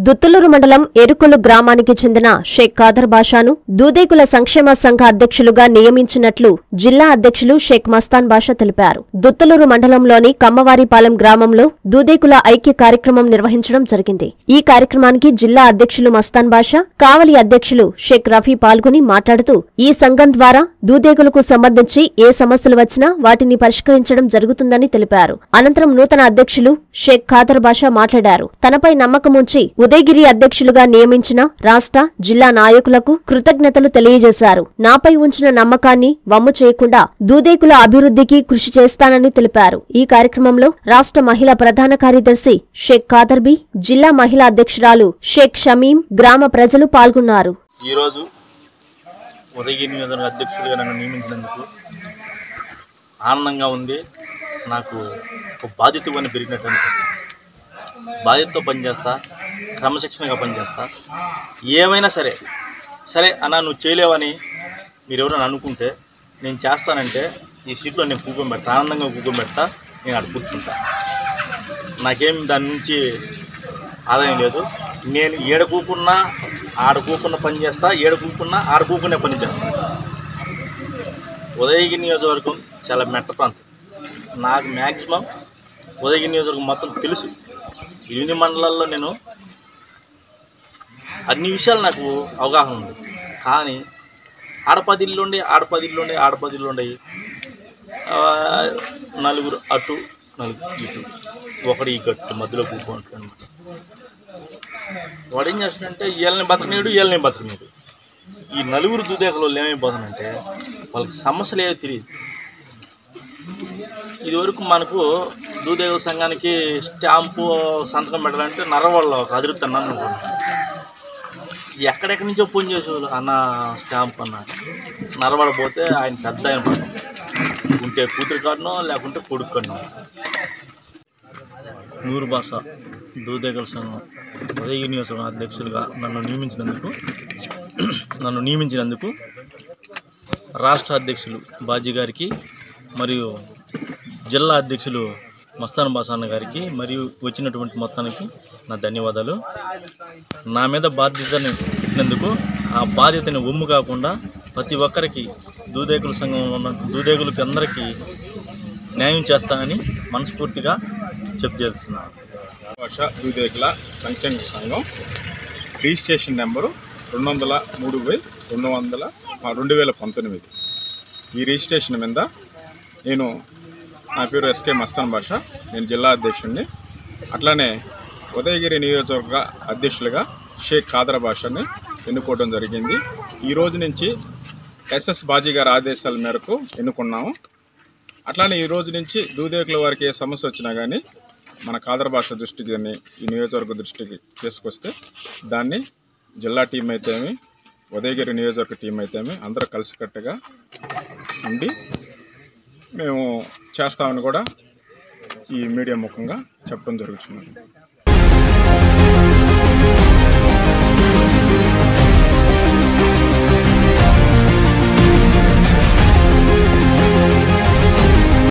దుత్తులూరు మండలం ఎరుకులు గ్రామానికి చెందిన షేక్ ఖాదర్ బాషాను దూదేకుల సంక్షేమ సంఘ అధ్యక్షులుగా నియమించినట్లు జిల్లా అధ్యక్షులు షేక్ మస్తాన్ బాషా తెలిపారు దుత్తులూరు మండలంలోని కమ్మవారిపాలెం గ్రామంలో దూదేకుల ఐక్య కార్యక్రమం నిర్వహించడం జరిగింది ఈ కార్యక్రమానికి జిల్లా అధ్యక్షులు మస్తాన్ బాషా కావలి అధ్యక్షులు షేక్ రఫీ పాల్గొని మాట్లాడుతూ ఈ సంఘం ద్వారా దూదేకులకు సంబంధించి ఏ సమస్యలు వచ్చినా వాటిని పరిష్కరించడం జరుగుతుందని తెలిపారు అనంతరం నూతన అధ్యక్షులు షేక్ ఖాదర్ బాషా మాట్లాడారు తనపై నమ్మకముంచి ఉదయగిరి అధ్యక్షులుగా నియమించిన రాష్ట్ర జిల్లా నాయకులకు కృతజ్ఞతలు తెలియజేశారు నాపై ఉంచిన నమ్మకాన్ని వమ్ము చేయకుండా దూదేకుల అభివృద్ధికి కృషి చేస్తానని తెలిపారు ఈ కార్యక్రమంలో రాష్ట్ర మహిళా ప్రధాన కార్యదర్శి షేక్ ఖాదర్బీ జిల్లా మహిళా అధ్యక్షురాలు షేక్ షమీం గ్రామ ప్రజలు పాల్గొన్నారు ఈరోజు ఉదయగిరి నియోజకవర్గ అధ్యక్షుడిగా నన్ను నియమించినందుకు ఆనందంగా ఉంది నాకు ఒక బాధ్యత ఇవన్నీ పెరిగినట్టు అనిపిస్తుంది. బాధ్యతతో పనిచేస్తా క్రమశిక్షణగా పనిచేస్తా ఏమైనా సరే సరే అన్న నువ్వు చేయలేవని మీరు ఎవరైనా అనుకుంటే నేను చేస్తానంటే ఈ సీట్లో నేను కూకొని పెడతా ఆనందంగా కూకొని పెడతా నేను అక్కడ కూర్చుంటా నాకేం దాని నుంచి ఆదాయం లేదు నేను ఏడ కూకున్నా ఆడ కూకున్న పని చేస్తా ఏడ కూకున్నా ఆడ కూకునే పని చేస్తా ఉదయగిరి నియోజకవర్గం చాలా మెట్ట ప్రాంతం నాకు మ్యాక్సిమం ఉదయగిరి నియోజకవర్గం మొత్తం తెలుసు ఎనిమిది మండలాల్లో నేను అన్ని విషయాలు నాకు అవగాహన ఉంది కానీ ఆడపది ఇల్లు ఉండి ఆడపది ఇల్లు ఉండి ఆడపది ఇల్లు ఉండి ఆ, నలుగురు అటు నలుగురు ఇటు ఒకడు ఈ గట్టు మధ్యలో కూకుంటాడు అనమాట వాడు ఏం చేస్తాడంటే వీళ్ళని బతకనీయుడు వీళ్ళని బతకనీయుడు ఈ నలుగురు దుదేకలు వాళ్ళు ఏమైపోతానంటే వాళ్ళకి సమస్యలు ఏవో తెలియదు ఇదివరకు మనకు దూదేవ సంఘానికి స్టాంపు సంతకం పెట్టాలంటే నరవాళ్ళు ఒక అదురుతున్నాను అనుకోండి ఎక్కడెక్కడి నుంచో ఫోన్ చేసేవాళ్ళు అన్న స్టాంప్ అన్న నరవడపోతే ఆయన పెద్ద ఆయన పాపం ఉంటే కూతురు కాడనో లేకుంటే కొడుకు కాడనో నూరు భాష దూదేగల సంఘం ఉదయ నియోజకవర్గం అధ్యక్షులుగా నన్ను నియమించినందుకు నన్ను నియమించినందుకు రాష్ట్ర అధ్యక్షులు బాజీ గారికి మరియు జిల్లా అధ్యక్షులు మస్తాన్ బాసాన్న గారికి మరియు వచ్చినటువంటి మొత్తానికి నా ధన్యవాదాలు నా మీద బాధ్యతని పెట్టినందుకు ఆ బాధ్యతని ఒమ్ము కాకుండా ప్రతి ఒక్కరికి దూదేకుల సంఘంలో ఉన్న దూదేకులకి అందరికీ న్యాయం చేస్తానని మనస్ఫూర్తిగా చెప్తేస్తున్నాను భాష దూదేకుల సంక్షేమ సంఘం రిజిస్ట్రేషన్ నెంబరు రెండు వందల మూడు బై రెండు వందల ఆ, రెండు వేల పంతొమ్మిది ఈ రిజిస్ట్రేషన్ మీద నేను నా పేరు ఎస్కే మస్తాన్ భాష నేను జిల్లా అధ్యక్షుడిని అట్లానే ఉదయగిరి నియోజకవర్గ అధ్యక్షులుగా షేక్ ఖాదర్ భాషని ఎన్నుకోవడం జరిగింది ఈ రోజు నుంచి ఎస్ఎస్ బాజీ గారి ఆదేశాల మేరకు ఎన్నుకున్నాము అట్లానే ఈ రోజు నుంచి దూదేకుల వారికి ఏ సమస్య వచ్చినా కానీ మన కాదర భాష దృష్టికి దాన్ని ఈ నియోజకవర్గ దృష్టికి తీసుకొస్తే దాన్ని జిల్లా టీం అయితేమి ఉదయగిరి నియోజకవర్గ టీం అయితేమి అందరూ కలిసికట్టుగా ఉండి మేము చేస్తామని కూడా ఈ మీడియా ముఖంగా చెప్పడం జరుగుతున్నది